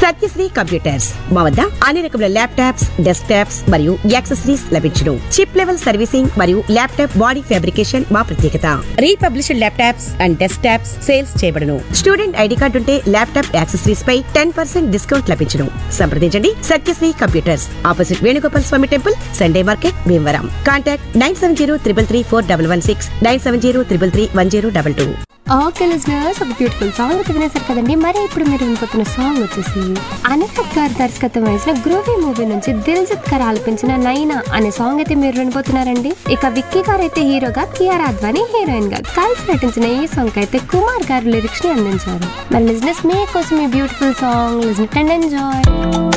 Satyasri computers మా వద్ద అన్ని రకముల ల్యాప్టాప్స్ డెస్క్ టాప్స్ మరియు యాక్సెసరీస్ లభించును చిప్ లెవెల్ సర్వీసింగ్ మరియు ల్యాప్టాప్ బాడీ ఫ్యాబ్రికేషన్ మా ప్రత్యేకత republished laptops and desktops sales చేయబడును స్టూడెంట్ ఐడి కార్డు ఉంటే ల్యాప్టాప్ యాక్సెసరీస్ పై టెన్ పర్సెంట్ డిస్కౌంట్ లభించును సంప్రదించండి Satyasri computers opposite Venugopal Swamy temple Sunday market Bhimavaram contact nine seven zero triple three four double one six nine seven zero triple three one zero double two okay listeners ఒక beautiful song అయితే వినేశారు కదండి మరి ఇప్పుడు మీరు వినుకుంటున్న song వచ్చేసి అనిరుద్ గారి దర్శకత్వం వహించిన గ్రూవీ మూవీ నుంచి దిల్జిత్ గారు ఆలపించిన నైనా అనే సాంగ్ అయితే మీరు వినబోతున్నారండి ఇక విక్కీ గారు అయితే హీరోగా కియారా అద్వానీ హీరోయిన్ గా కలిసి నటించిన ఈ సాంగ్ అయితే కుమార్ గారు లిరిక్స్ ని అందించారు మరి లిజనర్స్ మీకోసం ఈ beautiful song listen and enjoy